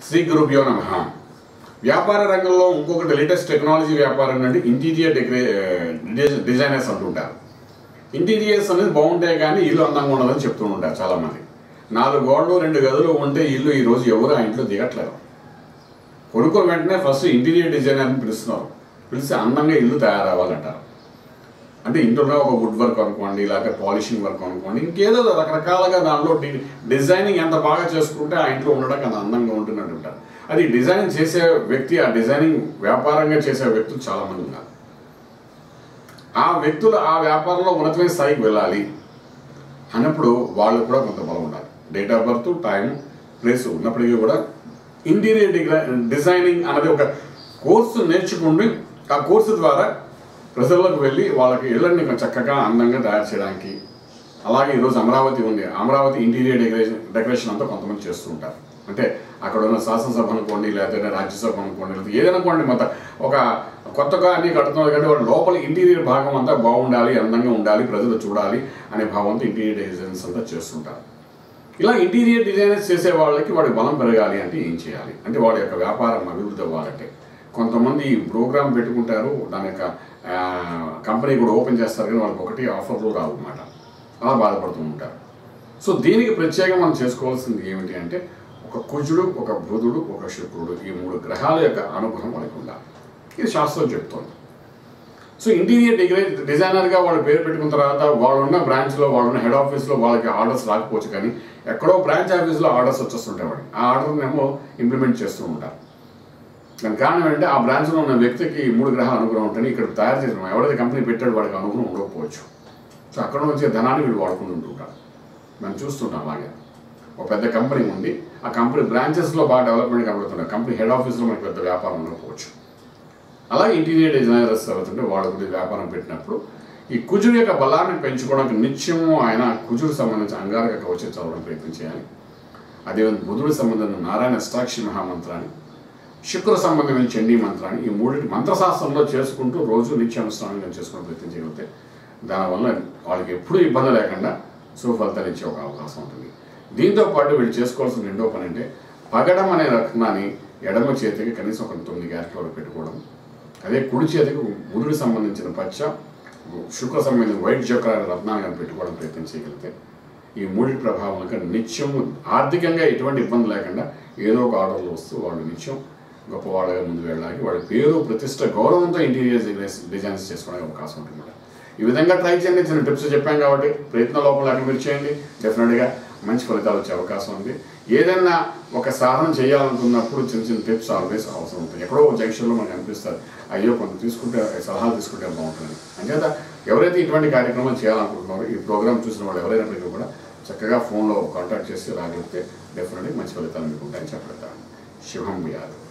శ్రీ గురుభ్యో నమ వ్యాపార రంగంలో ఇంకొకటి లేటెస్ట్ టెక్నాలజీ వ్యాపారం అంటే ఇంటీరియర్ డెకరే డిజై- డిజైనర్స్ అంటుంటారు ఇంటీరియర్స్ అనేది బాగుంటాయి కానీ ఇల్లు అందంగా ఉండదని చెప్తూ ఉంటారు చాలామంది నాలుగు గోడలు రెండు గదులు ఉంటే ఇల్లు ఈ రోజు ఎవరు ఆ ఇంట్లో దిగట్లేదు కొనుక్కున్న వెంటనే ఫస్ట్ ఇంటీరియర్ డిజైనర్ని పిలుస్తున్నారు పిలిచి అందంగా ఇల్లు తయారవ్వాలంటారు అంటే ఇంట్లో ఒక వుడ్ వర్క్ అనుకోండి లేకపోతే పాలిషింగ్ వర్క్ అనుకోండి ఇంకేదో రకరకాలుగా దానిలో డి- డిజైనింగ్ ఎంత బాగా చేసుకుంటే ఆ ఇంట్లో ఉండడానికి అంత అందంగా ఉంటున్నట్టు ఉంటారు అది డిజైనింగ్ చేసే వ్యక్తి ఆ డిజైనింగ్ వ్యాపారంగా చేసే వ్యక్తులు చాలా మంది ఉన్నారు ఆ వ్యక్తులు ఆ వ్యాపారంలో ఉన్నతమైన స్థాయికి వెళ్ళాలి అన్నప్పుడు వాళ్ళు కూడా కొంత బలం ఉండాలి date of birth time place ఉన్నప్పటికీ కూడా ఇంటీరియర్ డిగ్ర- డిజైనింగ్ అనేది ఒక కోర్సు నేర్చుకుండి ఆ కోర్సు ద్వారా ప్రజల్లోకి వెళ్ళి వాళ్ళకి ఇళ్ళని కొంచెం చక్కగా అందంగా తయారు చేయడానికి అలాగే ఈరోజు అమరావతి ఉంది అమరావతి ఇంటీరియర్ డెకరేషన్ డెకరేషన్ అంతా కొంతమంది చేస్తూ ఉంటారు అంటే అక్కడ ఉన్న శాసనసభ అనుకోండి లేకపోతే రాజ్యసభ అనుకోండి లేకపోతే ఏదైనా అనుకోండి మొత్తం ఒక కొత్తగా అన్ని కడుతున్నారు కానీ వాళ్ళ లోపల ఇంటీరియర్ భాగం అంతా బాగుండాలి అందంగా ఉండాలి ప్రజలు చూడాలి అనే భావంతో ఇంటీరియర్ డిజైన్స్ అంతా చేస్తుంటారు ఇలా ఇంటీరియర్ డిజైనర్స్ చేసే వాళ్ళకి వాడి బలం పెరగాలి అంటే ఏం చేయాలి అంటే వాడి యొక్క వ్యాపారం అభివృద్ధి అవ్వాలంటే కొంతమంది ప్రోగ్రామ్ పెట్టుకుంటారు దాని యొక్క ఆ, కంపెనీ కూడా ఓపెన్ చేస్తారు కానీ వాళ్ళకి ఒకటి ఆఫర్లు రావు అన్నమాట అలా బాధపడుతూ ఉంటారు సో దీనికి ప్రత్యేకంగా మనం చేసుకోవాల్సింది ఏమిటి అంటే ఒక కుజుడు ఒక బుధుడు ఒక శుక్రుడు ఈ మూడు గ్రహాల యొక్క అనుగ్రహం వాళ్ళకి ఉండాలి ఇది శాస్త్రం చెప్తోంది సో ఇంటీరియర్ డిగ్రీ డిజైనర్గా వాళ్ళు పేరు పెట్టుకున్న తర్వాత వాళ్ళు ఉన్న బ్రాంచ్లో వాళ్ళు ఉన్న హెడ్ ఆఫీస్లో వాళ్ళకి ఆర్డర్స్ రాకపోవచ్చు కానీ ఎక్కడో బ్రాంచ్ ఆఫీస్లో ఆర్డర్స్ వచ్చేస్తుంటాయి వాడికి ఆ ఆర్డర్ని ఏమో ఇంప్లిమెంట్ చేస్తూ ఉంటారు దానికి కారణం ఏంటంటే ఆ బ్రాంచ్లో ఉన్న వ్యక్తికి ఈ మూడు గ్రహాల అనుగ్రహం ఉంటుంది ఇక్కడ తయారు చేసిన ఎవరైతే కంపెనీ పెట్టాడు వాడికి అనుగ్రహం ఉండకపోవచ్చు సో అక్కడ వచ్చే ధనాన్ని వీళ్ళు వాడుకుంటూ ఉంటుంటారు మనం చూస్తుంటాం అలాగే ఒక పెద్ద కంపెనీ ఉంది ఆ కంపెనీ బ్రాంచెస్లో బాగా డెవలప్మెంట్ కనబడుతున్నారు కంపెనీ హెడ్ ఆఫీస్లో మనకి పెద్ద వ్యాపారం ఉండకపోవచ్చు అలాగే ఇంటీరియర్ డిజైనర్స్ అవుతుంటే వాళ్ళ గురించి వ్యాపారం పెట్టినప్పుడు ఈ కుజుడు యొక్క బలాన్ని పెంచుకోవడానికి నిత్యము ఆయన కుజుడు సంబంధించిన అంగారక కవచం చదవడం ప్రయత్నం చేయాలి అదేవిధంగా బుధుడికి సంబంధించిన నారాయణ అష్టాక్షి మహామంత్రాన్ని శుక్ర సంబంధమైన చండీ మంత్రాన్ని ఈ మూడింటి మంత్రశాస్త్రంలో చేసుకుంటూ రోజు నిత్యానుష్ఠానంగా చేసుకునే ప్రయత్నం చేయగలిగితే దానివల్ల వాళ్ళకి ఎప్పుడూ ఇబ్బంది లేకుండా సుఫలితాలు ఇచ్చే ఒక అవకాశం ఉంటుంది దీంతో పాటు వీళ్ళు చేసుకోవాల్సిన రెండో పని అంటే పగడం అనే రత్నాన్ని ఎడమ చేతికి కనీసం ఒక తొమ్మిది గ్యారెట్ల వరకు పెట్టుకోవడం అదే కుడి చేతికి బుధుడికి సంబంధించిన పచ్చ శుక్ర సంబంధించిన వైట్ జోకర్ అనే రత్నాన్ని కానీ పెట్టుకోవడం ప్రయత్నం చేయగలిగితే ఈ మూడింటి ప్రభావం కనుక నిత్యం ఆర్థికంగా ఎటువంటి ఇబ్బంది లేకుండా ఏదో ఒక ఆర్డర్లు వస్తూ వాళ్ళు నిత్యం గొప్పవాళ్ళగా ముందు వెళ్ళడానికి వాళ్ళ పేరు ప్రతిష్ట గౌరవంతో ఇంటీరియర్ డిజైన్స్ చేసుకోవడానికి అవకాశం ఉంటుంది ఈ విధంగా ట్రై చేయండి చిన్న టిప్స్ చెప్పాం కాబట్టి ప్రయత్న లోపం లేకుండా మీరు చేయండి డెఫినెట్గా మంచి ఫలితాలు వచ్చే అవకాశం ఉంది ఏదైనా ఒక సాధన చేయాలనుకున్నప్పుడు చిన్న చిన్న టిప్స్ ఆల్వేస్ అవసరం ఉంటుంది ఎక్కడో ఒక జంక్షన్లో మనకు అనిపిస్తుంది అయ్యో కొంత తీసుకుంటే సలహాలు తీసుకుంటే బాగుంటుంది అంచేత ఎవరైతే ఇటువంటి కార్యక్రమాలు చేయాలనుకుంటున్నారో ఈ ప్రోగ్రామ్ చూసిన వాళ్ళు ఎవరైనప్పటికీ కూడా చక్కగా ఫోన్లో కాంటాక్ట్ చేసి రాగలిగితే డెఫినెట్గా మంచి ఫలితాలు మీకు ఉంటాయని చెప్పగలుగుతాను శుభం వ్యాధి